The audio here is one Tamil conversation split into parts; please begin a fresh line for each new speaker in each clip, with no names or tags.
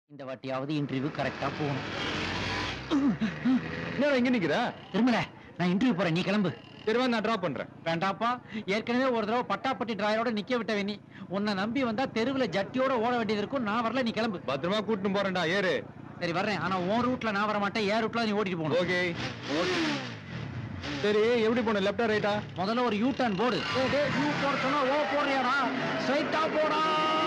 இந்த வாட்டியாவது இன்டர்வியூ கரெக்டா போகணும்
என்ன இங்க நிக்கிற
திருமல நான் இன்டர்வியூ போறேன் நீ கிளம்பு
சரி வா நான் டிராப் பண்றேன்
வேண்டாப்பா ஏற்கனவே ஒரு தடவை பட்டாப்பட்டி டிராயரோட நிக்க விட்ட நீ உன்னை நம்பி வந்தா தெருவுல ஜட்டியோட ஓட வேண்டியது இருக்கும் நான் வரல நீ கிளம்பு
பத்திரமா கூட்டிட்டு போறேன்டா ஏறு
சரி வர்றேன் ஆனா உன் ரூட்ல நான் வர மாட்டேன் ஏன் ரூட்ல நீ ஓட்டிட்டு போகணும்
ஓகே சரி எப்படி போன லெஃப்டா ரைட்டா
முதல்ல ஒரு யூ டர்ன் போடு ஏய் டேய் யூ போட சொன்னா ஓ போடுறியாடா ஸ்ட்ரைட்டா போடா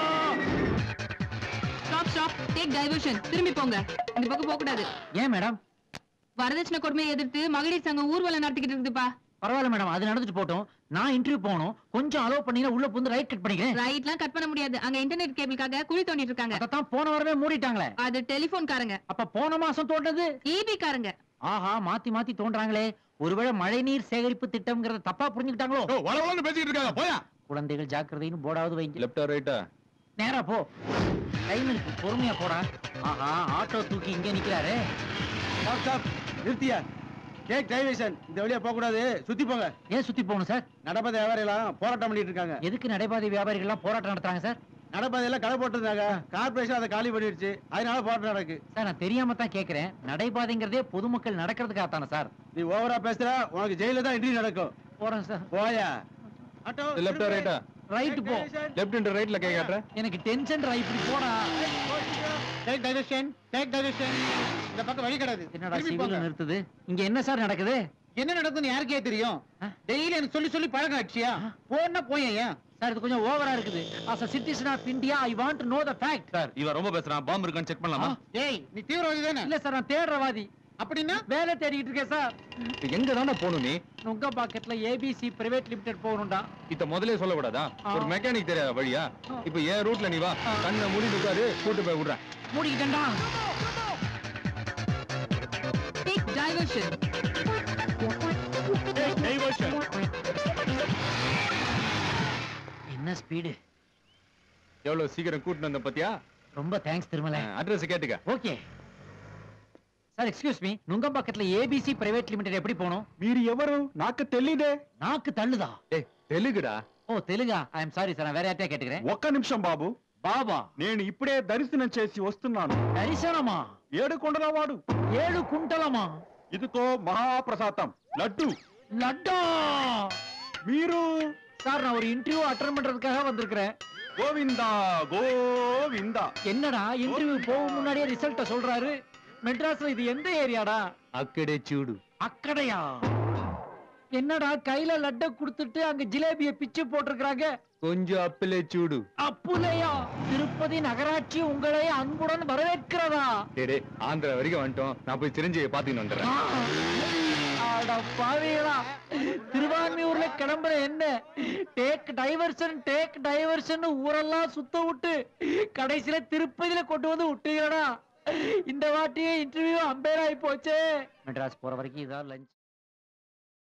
ஸ்டாப் ஸ்டாப் டேக் டைவர்ஷன் திரும்பி போங்க இந்த பக்கம் போக கூடாது
ஏன் மேடம்
வரதட்சணை கொடுமையை எதிர்த்து மகளிர் சங்கம் ஊர்வலம் நடத்திக்கிட்டு இருக்குதுப்பா
பரவாயில்ல மேடம் அது நடந்துட்டு போட்டோம் நான் இன்டர்வியூ போகணும் கொஞ்சம் அலோவ் பண்ணீங்கன்னா உள்ள புந்து ரைட் கட் பண்ணிக்கிறேன்
ரைட்லாம் கட் பண்ண முடியாது அங்க இன்டர்நெட் கேபிளுக்காக குழி தோண்டிட்டு இருக்காங்க
அதான் போன வாரமே மூடிட்டாங்களே
அது டெலிபோன் காரங்க
அப்ப போன மாசம் தோண்டது
ஈபி காரங்க
ஆஹா மாத்தி மாத்தி தோன்றாங்களே ஒருவேளை மழைநீர் சேகரிப்பு திட்டம்ங்கறத தப்பா புரிஞ்சுக்கிட்டாங்களோ
வளவளன்னு பேசிட்டு இருக்காங்க போயா
குழந்தைகள் ஜாக்கிரதைன்னு போடாவது வைங்க
லெஃப்டா ரைட்டா
நேரா போ டைம் இருக்கு பொறுமையா போடா ஆஹா ஆட்டோ தூக்கி இங்க நிக்கிறாரே
ஸ்டாப் ஸ்டாப் நிறுத்தியா டேக் டைவர்ஷன் இந்த வழியா போக கூடாது சுத்தி போங்க
ஏன் சுத்தி போகணும் சார்
நடப்பாதை வியாபாரிலாம் போராட்டம் பண்ணிட்டு இருக்காங்க
எதுக்கு நடைபாதை வியாபாரிகள் எல்லாம் போராட்டம் நடத்துறாங்க சார்
நடப்பாதையெல்லாம் கடை போட்டிருந்தாங்க கார்பரேஷன் அதை காலி பண்ணிடுச்சு அதனால போராட்டம் நடக்கு
சார் நான் தெரியாம தான் கேக்குறேன் நடைபாதைங்கிறதே பொதுமக்கள் நடக்கிறதுக்காக தானே சார்
நீ ஓவரா பேசுற உனக்கு ஜெயில தான் இன்டர்வியூ நடக்கும்
போறேன் சார்
போயா ஆட்டோ
லெஃப்டா ரைட்டா
ரைட் போ
லெஃப்ட் அண்ட் ரைட்ல கை காட்டுறேன்
எனக்கு டென்ஷன் இப்படி போடா
டேக் டைவர்ஷன் டேக் டைவர்ஷன் இந்த பக்கம் வழி கிடையாது
என்னடா
திரும்பி
சிவில்
போங்க.
நிறுத்துது இங்க என்ன சார் நடக்குது
என்ன நடக்குதுன்னு யாருக்கே தெரியும்
ஆ?
டெய்லி எனக்கு சொல்லி சொல்லி பழகம் ஆச்சியா போனா போய் ஏன்
சார் இது கொஞ்சம் ஓவரா இருக்குது as a citizen of India I want to know the fact
sir இவன் ரொம்ப பேசுறான் பாம்பு இருக்கான்னு செக் பண்ணலாமா
ஏய் நீ தீவிரவாதி தானே
இல்ல சார் நான் தேடுறவாதி
அப்படின்னா
வேலை தேடிட்டு இருக்கேன் சார்
எங்க தானே போகணும் நீ
நுங்க பாக்கெட்ல ஏபிசி பிரைவேட் லிமிடெட் போகணும்டா
இத முதல்ல சொல்லக்கூடாதா
ஆ.
ஒரு மெக்கானிக் தெரியாத வழியா இப்ப ஏன் ரூட்ல நீ வா கண்ணை மூடி உட்காரு கூட்டு போய் விடுறேன்
மூடிக்கிட்டேன்டா
டேக் டைவர்ஷன்
என்ன ஸ்பீடு
எவ்வளவு சீக்கிரம் கூட்டிட்டு வந்த பாத்தியா
ரொம்ப தேங்க்ஸ் திருமலை
அட்ரஸ் கேட்டுக்க
ஓகே சார் எக்ஸ்கியூஸ் மீ நுங்கம்பாக்கத்துல ஏபிசி பிரைவேட் லிமிடெட் எப்படி போகணும்
మీరు ఎవరు నాకు తెలీదే
நாக்கு தள்ளுதா
ஏய் தெலுங்குடா
ఓ తెలుగా ఐఎమ్ సారీ సార్ వేరే అట్టే కేட்டுக்கிறேன்
ఒక్క నిమిషం బాబు
బాబా
నేను ఇప్పుడే దర్శనం చేసి వస్తున్నాను
దర్శనమా
ఏడు కొండలవాడు
ఏడు కుంటలమా
ఇదిగో మహాప్రసాదం లడ్డు
லட்டா
మీరు
சார் நான் ஒரு இன்டர்வியூ அட்டன் பண்றதுக்காக வந்திருக்கிறேன்
గోవిందా గోవిందా
என்னடா இன்டர்வியூ போகும் முன்னாடியே ரிசல்ட்ட சொல்றாரு மெட்ராஸ்ல இது எந்த ஏரியாடா
அக்கடே சூடு
அக்கடையா என்னடா கையில லட்ட குடுத்துட்டு அங்க ஜிலேபிய பிச்சு போட்டிருக்காங்க
கொஞ்சம் அப்பிலே சூடு
அப்புலையா திருப்பதி நகராட்சி உங்களை அன்புடன் வரவேற்கிறதா
டேய் டேய், ஆந்திரா வரைக்கும் வந்துட்டோம் நான் போய் சிரஞ்சீவியை பாத்துக்கிட்டு வந்துடுறேன்
அட பாவிகளா திருவான்மியூர்ல கிளம்புற என்ன டேக் டைவர்ஷன் டேக் டைவர்ஷன் ஊரெல்லாம் சுத்த விட்டு கடைசியில திருப்பதியில கொண்டு வந்து விட்டீங்களா இந்த வாட்டியே இன்டர்வியூ அம்பேர் ஆகி போச்சே மெட்ராஸ் போற வரைக்கும் இதான் லஞ்ச்